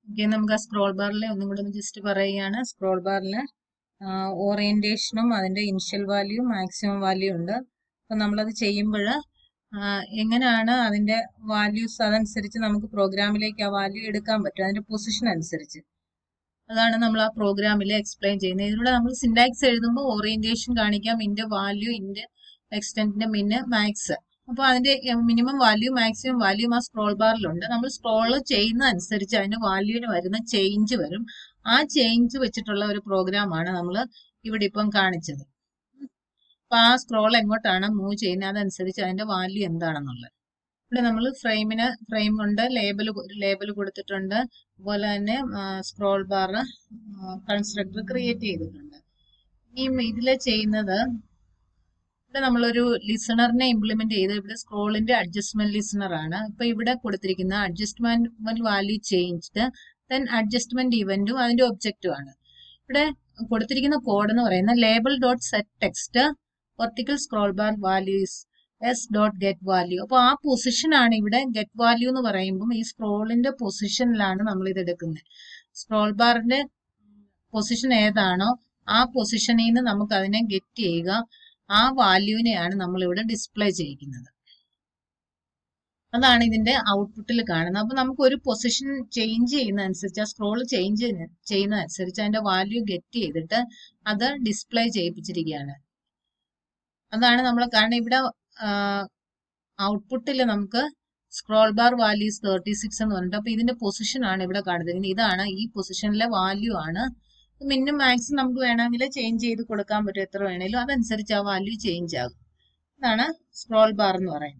Okay നമുക്ക് ആ scroll ബാറിൽ ഒന്നും കൂടെ ജസ്റ്റ് പറയുകയാണ് സ്ക്രോൾ ബാറിൽ ഓറിയന്റേഷനും അതിന്റെ ഇനിഷ്യൽ വാല്യൂ മാക്സിമം വാല്യൂ ഉണ്ട് അപ്പൊ നമ്മളത് ചെയ്യുമ്പോൾ എങ്ങനെയാണ് അതിന്റെ വാല്യൂസ് അതനുസരിച്ച് നമുക്ക് പ്രോഗ്രാമിലേക്ക് ആ വാല്യൂ എടുക്കാൻ പറ്റും അതിന്റെ പൊസിഷൻ അനുസരിച്ച് അതാണ് നമ്മൾ ആ പ്രോഗ്രാമിൽ എക്സ്പ്ലെയിൻ ചെയ്യുന്നത് ഇതിലൂടെ നമ്മൾ സിൻടാക്സ് എഴുതുമ്പോൾ ഓറിയന്റേഷൻ കാണിക്കാം ഇന്റെ വാല്യൂ ഇന്റെ എക്സ്റ്റെന്റിന്റെ മിന് മാക്സ് അപ്പോൾ അതിന്റെ മിനിമം വാല്യൂ മാക്സിമം വാല്യൂ ആ സ്ക്രോൾ ബാറിലുണ്ട് നമ്മൾ സ്ക്രോൾ ചെയ്യുന്ന അനുസരിച്ച് അതിന്റെ വാല്യൂവിന് വരുന്ന ചേഞ്ച് വരും ആ ചേഞ്ച് വെച്ചിട്ടുള്ള ഒരു പ്രോഗ്രാമാണ് നമ്മൾ ഇവിടെ ഇപ്പം കാണിച്ചത് അപ്പൊ ആ സ്ക്രോൾ എങ്ങോട്ടാണ് മൂവ് ചെയ്യുന്നത് അതനുസരിച്ച് അതിന്റെ വാല്യൂ എന്താണെന്നുള്ളത് ഇവിടെ നമ്മൾ ഫ്രെയിമിന് ഫ്രെയിം കൊണ്ട് ലേബൽ ഒരു ലേബൽ കൊടുത്തിട്ടുണ്ട് അതുപോലെ തന്നെ സ്ക്രോൾ ബാർ കൺസ്ട്രക്ടർ ക്രിയേറ്റ് ചെയ്തിട്ടുണ്ട് ഈ ഇതിൽ ചെയ്യുന്നത് ഇവിടെ നമ്മളൊരു ലിസണറിനെ ഇംപ്ലിമെന്റ് ചെയ്ത് ഇവിടെ സ്ക്രോളിന്റെ അഡ്ജസ്റ്റ്മെന്റ് ലിസണർ ആണ് ഇപ്പൊ ഇവിടെ കൊടുത്തിരിക്കുന്ന adjustment value changed then adjustment ഇവന്റും അതിന്റെ ഒബ്ജക്റ്റും ആണ് ഇവിടെ കൊടുത്തിരിക്കുന്ന കോഡ് എന്ന് പറയുന്ന label dot set text vertical scroll bar values S dot get value അപ്പോൾ ആ പൊസിഷൻ ആണ് ഇവിടെ ഗെറ്റ് വാല്യൂ എന്ന് പറയുമ്പോൾ ഈ സ്ക്രോളിന്റെ പൊസിഷനിലാണ് നമ്മൾ ഇത് എടുക്കുന്നത് സ്ക്രോൾ ബാറിന്റെ പൊസിഷൻ ഏതാണോ ആ പൊസിഷനിൽ നിന്ന് നമുക്ക് അതിനെ ഗെറ്റ് ചെയ്യുക ആ വാല്യൂവിനെയാണ് നമ്മൾ ഇവിടെ ഡിസ്പ്ലേ ചെയ്യിക്കുന്നത് അതാണ് ഇതിന്റെ ഔട്ട്പുട്ടിൽ കാണുന്നത് അപ്പൊ നമുക്ക് ഒരു പൊസിഷൻ ചേഞ്ച് ചെയ്യുന്ന അനുസരിച്ച് ആ സ്ക്രോൾ ചേഞ്ച് ചെയ്യുന്ന അനുസരിച്ച് അതിന്റെ വാല്യൂ ഗെറ്റ് ചെയ്തിട്ട് അത് ഡിസ്പ്ലേ ചെയ്യിപ്പിച്ചിരിക്കുകയാണ് അതാണ് നമ്മൾ കാരണം ഇവിടെ ഔട്ട്പുട്ടിൽ നമുക്ക് scroll bar values thirty six എന്ന് പറഞ്ഞിട്ട് അപ്പൊ ഇതിന്റെ പൊസിഷൻ ആണ് ഇവിടെ കാണുന്നത് ഇതാണ് ഈ പൊസിഷനിലെ വാല്യൂ ആണ് മിന്നും മാക്സും നമുക്ക് വേണമെങ്കിൽ ചേഞ്ച് ചെയ്ത് കൊടുക്കാൻ പറ്റും എത്ര വേണേലും അതനുസരിച്ച് ആ വാല്യൂ ചേഞ്ച് ആകും ഇതാണ് സ്ക്രോൾ ബാർ എന്ന് പറയുന്നത്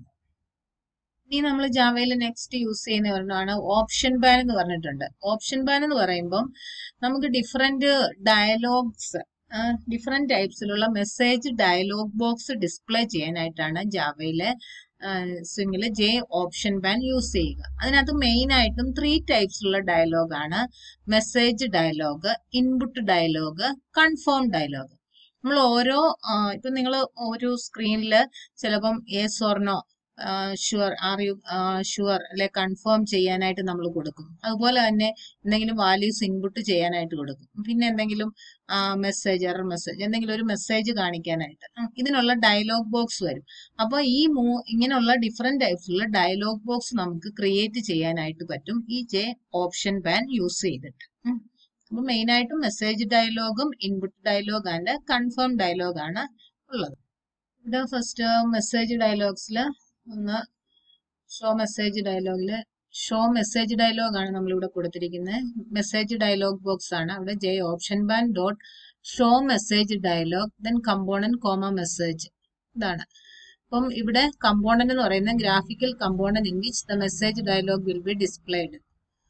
ഇനി നമ്മൾ ജാവയിൽ നെക്സ്റ്റ് യൂസ് ചെയ്യുന്ന ഒരെണ്ണമാണ് ഓപ്ഷൻ ബാൻ എന്ന് പറഞ്ഞിട്ടുണ്ട് ഓപ്ഷൻ ബാൻ എന്ന് പറയുമ്പം നമുക്ക് ഡിഫറെന്റ് ഡയലോഗ്സ് ഡിഫറെന്റ് ടൈപ്സിലുള്ള മെസ്സേജ് ഡയലോഗ് ബോക്സ് ഡിസ്പ്ലേ ചെയ്യാനായിട്ടാണ് ജാവയിലെ സ്വിങ്ങിൽ ജെ ഓപ്ഷൻ ബാൻ യൂസ് ചെയ്യുക അതിനകത്ത് മെയിൻ ആയിട്ടും ത്രീ ടൈപ്സിലുള്ള ഡയലോഗ് ആണ് message dialog input dialog confirm dialog നമ്മൾ ഓരോ ഇപ്പൊ നിങ്ങൾ ഒരു സ്ക്രീനിൽ ചിലപ്പം yes or no sure are you sure അല്ലെ കൺഫേം ചെയ്യാനായിട്ട് നമ്മൾ കൊടുക്കും അതുപോലെ തന്നെ എന്തെങ്കിലും വാല്യൂസ് ഇൻപുട്ട് ചെയ്യാനായിട്ട് കൊടുക്കും പിന്നെ എന്തെങ്കിലും മെസ്സേജ് എറർ മെസ്സേജ് എന്തെങ്കിലും ഒരു മെസ്സേജ് കാണിക്കാനായിട്ട് ഇതിനുള്ള ഡയലോഗ് ബോക്സ് വരും അപ്പോൾ ഈ മൂ ഇങ്ങനെയുള്ള ഡിഫറെന്റ് ടൈപ്സിലുള്ള ഡയലോഗ് ബോക്സ് നമുക്ക് ക്രിയേറ്റ് ചെയ്യാനായിട്ട് പറ്റും ഈ ജെ ഓപ്ഷൻ ബാൻ യൂസ് ചെയ്തിട്ട് അപ്പൊ മെയിൻ ആയിട്ടും മെസ്സേജ് ഡയലോഗും input dialog and confirm dialog ആണ് ഉള്ളത് ഇവിടെ ഫസ്റ്റ് മെസ്സേജ് ഡയലോഗ്സിൽ ഒന്ന് ഷോ മെസ്സേജ് ഡയലോഗില് ഷോ മെസ്സേജ് ഡയലോഗ് ആണ് നമ്മൾ ഇവിടെ കൊടുത്തിരിക്കുന്നത് മെസ്സേജ് ഡയലോഗ് ബോക്സ് ആണ് അവിടെ J option pane dot show message dialog then component comma message ഇതാണ് അപ്പം ഇവിടെ കമ്പോണന്റ് എന്ന് പറയുന്നത് graphical component in which the message dialog will be displayed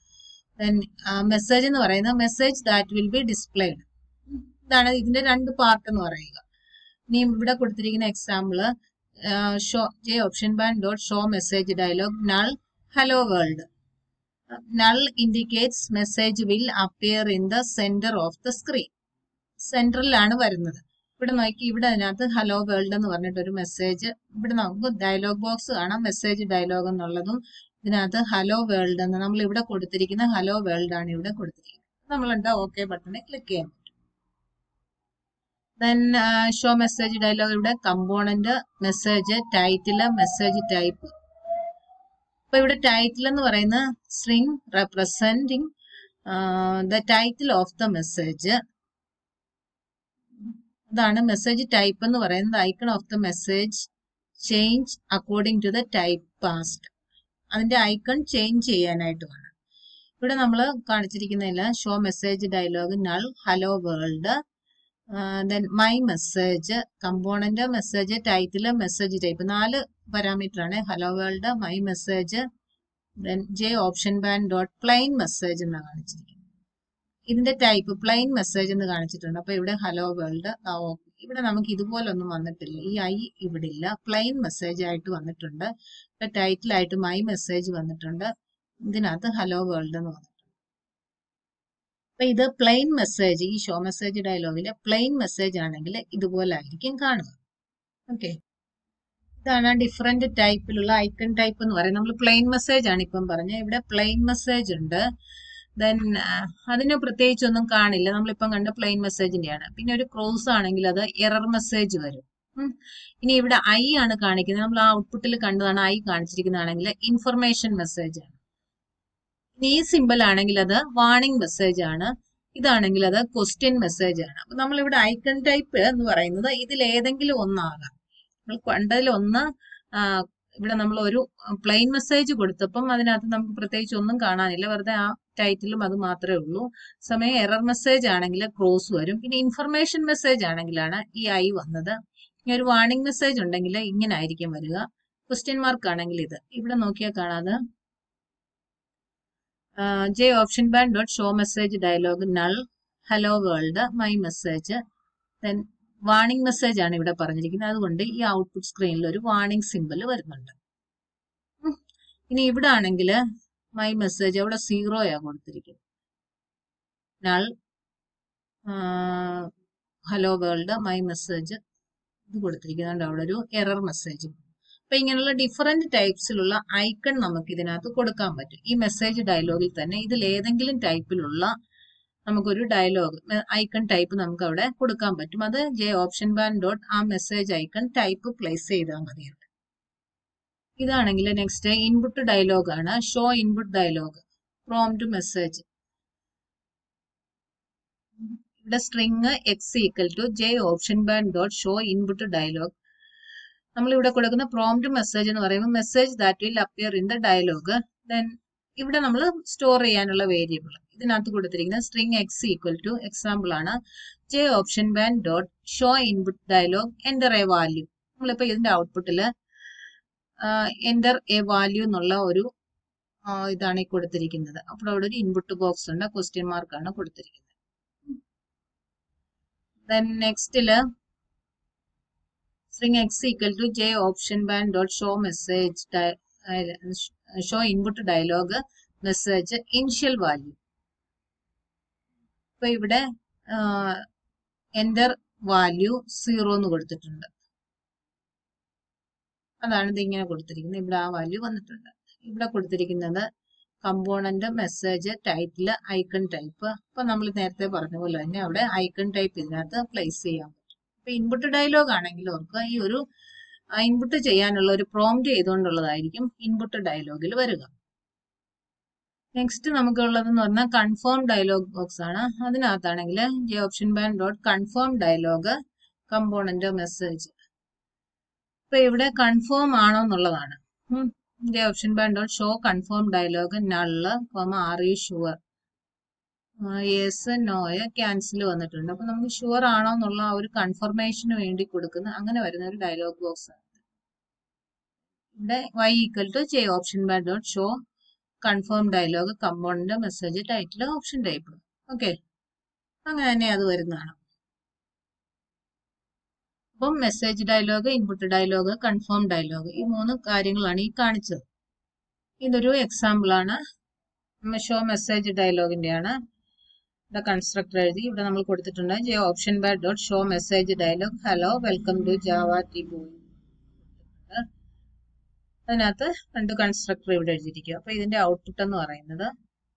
then message എന്ന് പറയുന്നത് message that will be displayed ഇതാണ് ഇതിന്റെ രണ്ട് പാർട്ട് എന്ന് പറയുക ഇനി ഇവിടെ കൊടുത്തിരിക്കുന്ന example show J option pane dot show message dialog null hello world null indicates message will appear in the centre of the screen സെന്ററിലാണ് വരുന്നത് ഇവിടെ നോക്കി ഇവിടെ അതിനകത്ത് ഹലോ വേൾഡ് എന്ന് പറഞ്ഞിട്ട് ഒരു മെസ്സേജ് ഇവിടെ നമുക്ക് ഡയലോഗ് ബോക്സ് കാണാം മെസ്സേജ് ഡയലോഗ് എന്നുള്ളതും ഇതിനകത്ത് ഹലോ വേൾഡ് എന്ന് നമ്മൾ ഇവിടെ കൊടുത്തിരിക്കുന്ന ഹലോ വേൾഡ് ആണ് ഇവിടെ കൊടുത്തിരിക്കുന്നത് നമ്മളുണ്ട് ഓക്കെ ബട്ടണിൽ ക്ലിക്ക് ചെയ്യാൻ പറ്റും ദെൻ ഷോ മെസ്സേജ് ഡയലോഗ് ഇവിടെ component message title message type അപ്പൊ ഇവിടെ ടൈറ്റിൽ എന്ന് പറയുന്ന string representing the title of the message അതാണ് മെസ്സേജ് ടൈപ്പ് എന്ന് പറയുന്നത് icon of the message change according to the type passed അതിന്റെ ഐക്കൺ ചേഞ്ച് ചെയ്യാനായിട്ട് വേണം ഇവിടെ നമ്മൾ കാണിച്ചിരിക്കുന്നില്ല show message dialog null hello world then my message component message title message type നാല് പാരാമീറ്റർ ആണ് hello world my message then J option pane dot plain message എന്നാണ് കാണിച്ചിരിക്കുന്നത് ഇതിന്റെ ടൈപ്പ് പ്ലെയിൻ മെസ്സേജ് എന്ന് കാണിച്ചിട്ടുണ്ട് അപ്പൊ ഇവിടെ ഹലോ വേൾഡ് ഇവിടെ നമുക്ക് ഇതുപോലൊന്നും വന്നിട്ടില്ല ഈ ഐ ഇവിടെ ഇല്ല പ്ലെയിൻ മെസ്സേജ് ആയിട്ട് വന്നിട്ടുണ്ട് ഇവിടെ ടൈറ്റിലായിട്ട് മൈ മെസ്സേജ് വന്നിട്ടുണ്ട് ഇതിനകത്ത് ഹലോ വേൾഡ് എന്ന് വന്നിട്ടുണ്ട് അപ്പൊ ഇത് പ്ലെയിൻ മെസ്സേജ് ഈ ഷോ മെസ്സേജ് ഡയലോഗിലെ പ്ലെയിൻ മെസ്സേജ് ആണെങ്കിൽ ഇതുപോലെ ആയിരിക്കും കാണുക ഓക്കെ ഇതാണ് ഡിഫറെന്റ് ടൈപ്പിലുള്ള ഐക്കൺ ടൈപ്പ് എന്ന് പറയുന്നത് നമ്മൾ പ്ലെയിൻ മെസ്സേജ് ആണ് ഇപ്പം പറഞ്ഞത് ഇവിടെ പ്ലെയിൻ മെസ്സേജ് ഉണ്ട് ദെൻ അതിന് പ്രത്യേകിച്ചൊന്നും കാണില്ല നമ്മളിപ്പം കണ്ട പ്ലെയിൻ മെസ്സേജിന്റെയാണ് പിന്നെ ഒരു ക്രോസ് ആണെങ്കിൽ അത് എറർ മെസ്സേജ് വരും ഉം. ഇനി ഇവിടെ ഐ ആണ് കാണിക്കുന്നത് നമ്മൾ ആ ഔട്ട്പുട്ടിൽ കണ്ടതാണ് ഐ കാണിച്ചിരിക്കുന്നതാണെങ്കിൽ ഇൻഫർമേഷൻ മെസ്സേജ് ആണ് ഇനി ഈ സിമ്പിൾ ആണെങ്കിൽ അത് വാർണിംഗ് മെസ്സേജ് ആണ് ഇതാണെങ്കിൽ അത് ക്വസ്റ്റ്യൻ മെസ്സേജ് ആണ് അപ്പൊ നമ്മൾ ഇവിടെ ഐക്കൺ ടൈപ്പ് എന്ന് പറയുന്നത് ഇതിൽ ഏതെങ്കിലും ഒന്നാകാം നമ്മൾ കണ്ടതിൽ ഒന്ന് ആ, ഇവിടെ നമ്മൾ ഒരു പ്ലെയിൻ മെസ്സേജ് കൊടുത്തപ്പം അതിനകത്ത് നമുക്ക് പ്രത്യേകിച്ച് ഒന്നും കാണാനില്ല വെറുതെ ആ ടൈറ്റിലും അത് മാത്രമേ ഉള്ളൂ സമയം എറർ മെസ്സേജ് ആണെങ്കിൽ ക്രോസ് വരും പിന്നെ ഇൻഫർമേഷൻ മെസ്സേജ് ആണെങ്കിലാണ് ഈ ഐ വന്നത് ഇനി ഒരു വാർണിംഗ് മെസ്സേജ് ഉണ്ടെങ്കിൽ ഇങ്ങനെ ആയിരിക്കും വരിക ക്വസ്റ്റ്യൻ മാർക്ക് ആണെങ്കിൽ ഇത് ഇവിടെ നോക്കിയാൽ കാണാതെ J option pane dot show message dialog null hello world my message then warning message ആണ് ഇവിടെ പറഞ്ഞിരിക്കുന്നത് അതുകൊണ്ട് ഈ ഔട്ട്പുട്ട് സ്ക്രീനിൽ ഒരു വാർണിംഗ് സിമ്പിൾ വരുന്നുണ്ട് ഉം. ഇനി ഇവിടെ ആണെങ്കിൽ മൈ മെസ്സേജ് അവിടെ സീറോയാ കൊടുത്തിരിക്കുന്നത് null hello world my message ഇത് കൊടുത്തിരിക്കുന്നുണ്ട് അവിടെ ഒരു എറർ മെസ്സേജ് അപ്പൊ ഇങ്ങനെയുള്ള ഡിഫറെന്റ് ടൈപ്സിലുള്ള ഐക്കൺ നമുക്ക് ഇതിനകത്ത് കൊടുക്കാൻ പറ്റും ഈ മെസ്സേജ് ഡയലോഗിൽ തന്നെ ഇതിൽ ഏതെങ്കിലും ടൈപ്പിലുള്ള നമുക്കൊരു ഡയലോഗ് ഐക്കൺ ടൈപ്പ് നമുക്ക് അവിടെ കൊടുക്കാൻ പറ്റും അത് ജെ ഓപ്ഷൻ ബാൻ ഡോട്ട് ആ മെസ്സേജ് ഐക്കൺ ടൈപ്പ് പ്ലേസ് ചെയ്താൽ മതി അവിടെ ഇതാണെങ്കിൽ നെക്സ്റ്റ് ഇൻപുട്ട് ഡയലോഗ് ആണ് show input dialog prompt message ഇവിടെ string x equal to J option pane dot show input dialog നമ്മൾ ഇവിടെ കൊടുക്കുന്ന പ്രോംപ്റ്റ് മെസ്സേജ് എന്ന് പറയുമ്പോൾ message that will appear in the dialog then ഇവിടെ നമ്മൾ സ്റ്റോർ ചെയ്യാനുള്ള വേരിയബിൾ ഇതിനകത്ത് കൊടുത്തിരിക്കുന്ന string x equal to example ആണ് J option pane dot show input dialog enter a value നമ്മളിപ്പോ ഇതിന്റെ ഔട്ട്പുട്ടിൽ എൻ്റർ എ വാല്യൂ എന്നുള്ള ഒരു ആ, ഇതാണ് ഈ കൊടുത്തിരിക്കുന്നത് അപ്പോൾ അവിടെ ഒരു ഇൻപുട്ട് ബോക്സ് ഉണ്ട് ക്വസ്റ്റ്യൻ മാർക്കാണ് കൊടുത്തിരിക്കുന്നത് ദെൻ നെക്സ്റ്റില് string x equal to j option band dot show message di- uh, show input dialog message initial value ഇപ്പൊ ഇവിടെ എൻ്റർ വാല്യൂ സീറോ എന്ന് കൊടുത്തിട്ടുണ്ട് അതാണ് ഇത് ഇങ്ങനെ കൊടുത്തിരിക്കുന്നത് ഇവിടെ ആ വാല്യൂ വന്നിട്ടുണ്ട് ഇവിടെ കൊടുത്തിരിക്കുന്നത് component message title icon type അപ്പൊ നമ്മൾ നേരത്തെ പറഞ്ഞ പോലെ തന്നെ അവിടെ ഐക്കൺ ടൈപ്പ് ഇതിനകത്ത് പ്ലേസ് ചെയ്യാൻ പറ്റും ഇപ്പൊ ഇൻപുട്ട് ഡയലോഗ് ആണെങ്കിൽ ഓർക്കുക ഈ ഒരു ഇൻപുട്ട് ചെയ്യാനുള്ള ഒരു പ്രോംപ്റ്റ് ചെയ്തുകൊണ്ടുള്ളതായിരിക്കും ഇൻപുട്ട് ഡയലോഗിൽ വരിക നെക്സ്റ്റ് നമുക്കുള്ളതെന്ന് പറഞ്ഞാൽ കൺഫേം ഡയലോഗ് ബോക്സ് ആണ് അതിനകത്താണെങ്കിൽ J option pane dot confirm dialog component message ഇപ്പൊ ഇവിടെ കൺഫേം ആണോ എന്നുള്ളതാണ് J option pane dot show confirm dialog null comma are you sure yes no cancel വന്നിട്ടുണ്ട് അപ്പൊ നമുക്ക് ഷുവർ ആണോ എന്നുള്ള ആ ഒരു കൺഫർമേഷന് വേണ്ടി കൊടുക്കുന്ന അങ്ങനെ വരുന്ന ഒരു ഡയലോഗ് ബോക്സ് ആണ് ഇവിടെ Y equal to J option pane dot show confirm dialog component message title option type okay അങ്ങനെ തന്നെ അത് വരുന്നതാണ് അപ്പം message dialog input dialog confirm dialog ഈ മൂന്ന് കാര്യങ്ങളാണ് ഈ കാണിച്ചത് ഇതൊരു എക്സാമ്പിൾ ആണ് ഷോ മെസ്സേജ് ഡയലോഗിന്റെ ആണ് ഇവിടെ കൺസ്ട്രക്ടർ എഴുതി ഇവിടെ നമ്മൾ കൊടുത്തിട്ടുണ്ട് J option pane dot show message dialog hello welcome to Java T ബോയ് അതിനകത്ത് രണ്ട് കൺസ്ട്രക്ടർ ഇവിടെ എഴുതിയിരിക്കുക അപ്പൊ ഇതിന്റെ ഔട്ട്പുട്ട് എന്ന് പറയുന്നത്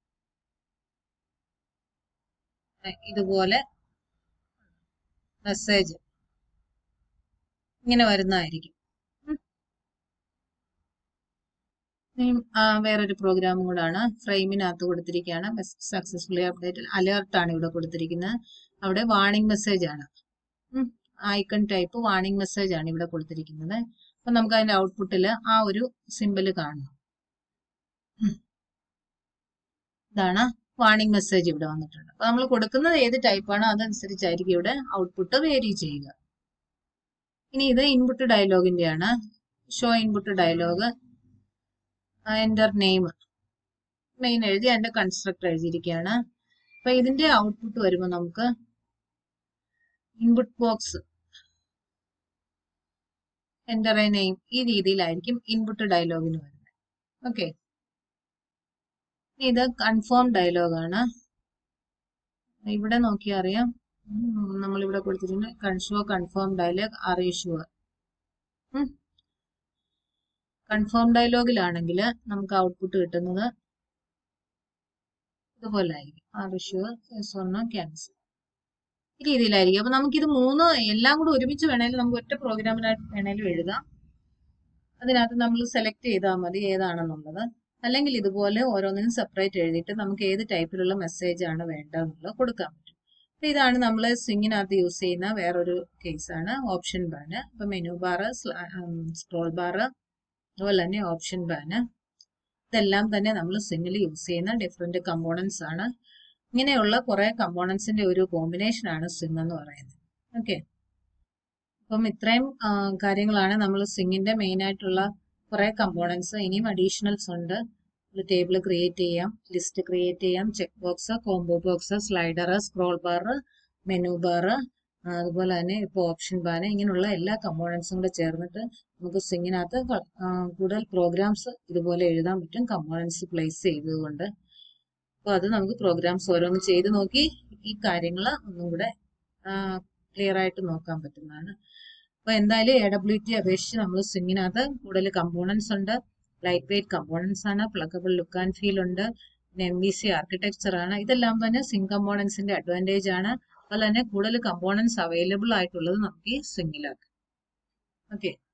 ഇതുപോലെ മെസ്സേജ് ഇങ്ങനെ വരുന്നതായിരിക്കും വേറൊരു പ്രോഗ്രാമും കൂടാണ് ഫ്രെയിമിനകത്ത് കൊടുത്തിരിക്കുകയാണ് സക്സസ്ഫുള്ളി അപ്ഡേറ്റ് അലേർട്ട് ആണ് ഇവിടെ കൊടുത്തിരിക്കുന്നത് അവിടെ വാണിംഗ് മെസ്സേജ് ആണ് ഐക്കൺ ടൈപ്പ് വാണിംഗ് മെസ്സേജ് ആണ് ഇവിടെ കൊടുത്തിരിക്കുന്നത് അപ്പൊ നമുക്ക് അതിന്റെ ഔട്ട്പുട്ടിൽ ആ ഒരു സിമ്പിള് കാണണം ഇതാണ് വാണിംഗ് മെസ്സേജ് ഇവിടെ വന്നിട്ടുണ്ട് അപ്പൊ നമ്മൾ കൊടുക്കുന്നത് ഏത് ടൈപ്പാണോ അതനുസരിച്ചായിരിക്കും ഇവിടെ ഔട്ട്പുട്ട് വേരി ചെയ്യുക ഇനി ഇത് ഇൻപുട്ട് ഡയലോഗിന്റെ ആണ് show input dialog enter name main എഴുതി അതിന്റെ കൺസ്ട്രക്ടർ എഴുതിയിരിക്കുകയാണ് അപ്പൊ ഇതിന്റെ ഔട്ട്പുട്ട് വരുമ്പോൾ നമുക്ക് input box enter a name ഈ രീതിയിലായിരിക്കും ഇൻപുട്ട് ഡയലോഗിന് വരുന്നത് ഓക്കെ ഇത് കൺഫേം ഡയലോഗാണ് ഇവിടെ നോക്കിയാൽ അറിയാം നമ്മളിവിടെ കൊടുത്തിട്ടുണ്ട് കൺഷോ confirm dialog are you sure confirm ഡയലോഗിലാണെങ്കിൽ നമുക്ക് ഔട്ട്പുട്ട് കിട്ടുന്നത് ഇതുപോലെ ആയിരിക്കും ആർ ഷുവർ സ്വർണ്ണ ക്യാൻസർ ഈ രീതിയിലായിരിക്കും അപ്പൊ നമുക്കിത് മൂന്ന് എല്ലാം കൂടെ ഒരുമിച്ച് വേണേലും നമുക്ക് ഒറ്റ പ്രോഗ്രാമിനായിട്ട് വേണേലും എഴുതാം അതിനകത്ത് നമ്മൾ സെലക്ട് ചെയ്താൽ മതി ഏതാണെന്നുള്ളത് അല്ലെങ്കിൽ ഇതുപോലെ ഓരോന്നിനും സെപ്പറേറ്റ് എഴുതിയിട്ട് നമുക്ക് ഏത് ടൈപ്പിലുള്ള മെസ്സേജ് ആണ് വേണ്ടതെന്നുള്ളത് കൊടുക്കാൻ പറ്റും അപ്പൊ ഇതാണ് നമ്മൾ സ്വിങ്ങിനകത്ത് യൂസ് ചെയ്യുന്ന വേറൊരു കേസാണ് ഓപ്ഷൻ ബാന് അപ്പൊ മെനു ബാർ സ്ക്രോൾ ബാർ അതുപോലെ തന്നെ ഓപ്ഷൻ ബാന് ഇതെല്ലാം തന്നെ നമ്മൾ സ്വിങ്ങിൽ യൂസ് ചെയ്യുന്ന ഡിഫറെന്റ് കമ്പോണൻസ് ആണ് ഇങ്ങനെയുള്ള കുറെ കമ്പോണൻസിന്റെ ഒരു കോമ്പിനേഷൻ ആണ് സ്വിങ് എന്ന് പറയുന്നത് ഓക്കെ അപ്പം ഇത്രയും കാര്യങ്ങളാണ് നമ്മൾ സ്വിങ്ങിന്റെ മെയിൻ ആയിട്ടുള്ള കുറെ കമ്പോണൻസ് ഇനിയും അഡീഷണൽസ് ഉണ്ട് ഒരു ടേബിൾ ക്രിയേറ്റ് ചെയ്യാം ലിസ്റ്റ് ക്രിയേറ്റ് ചെയ്യാം check box combo box slider scroll bar menu bar അതുപോലെ തന്നെ ഇപ്പോൾ ഓപ്ഷൻ ബാർ ഇങ്ങനെയുള്ള എല്ലാ കമ്പോണൻസും കൂടെ ചേർന്നിട്ട് നമുക്ക് സ്വിങ്ങിനകത്ത് കൂടുതൽ പ്രോഗ്രാംസ് ഇതുപോലെ എഴുതാൻ പറ്റും കമ്പോണൻസ് പ്ലേസ് ചെയ്തതുകൊണ്ട് അപ്പോൾ അത് നമുക്ക് പ്രോഗ്രാംസ് ഓരോന്ന് ചെയ്ത് നോക്കി ഈ കാര്യങ്ങൾ ഒന്നും കൂടെ ക്ലിയർ ആയിട്ട് നോക്കാൻ പറ്റുന്നതാണ് അപ്പോൾ എന്തായാലും എ ഡബ്ല്യു ടി അപേക്ഷിച്ച് നമ്മൾ സ്വിങ്ങിനകത്ത് കൂടുതൽ കമ്പോണൻസ് ഉണ്ട് ലൈറ്റ് വെയിറ്റ് കമ്പോണൻസ് ആണ് പ്ലഗബിൾ ലുക്ക് ആൻഡ് ഫീൽ ഉണ്ട് പിന്നെ എം ബി സി ആർക്കിടെക്ചർ ആണ് ഇതെല്ലാം തന്നെ സിംഗ് കമ്പോണൻസിന്റെ അഡ്വാൻറ്റേജ് ആണ് അതുപോലെ തന്നെ കൂടുതൽ കമ്പോണൻസ് അവൈലബിൾ ആയിട്ടുള്ളത് നമുക്ക് ഈ സ്വിങ്ങിലാണ് ഓക്കെ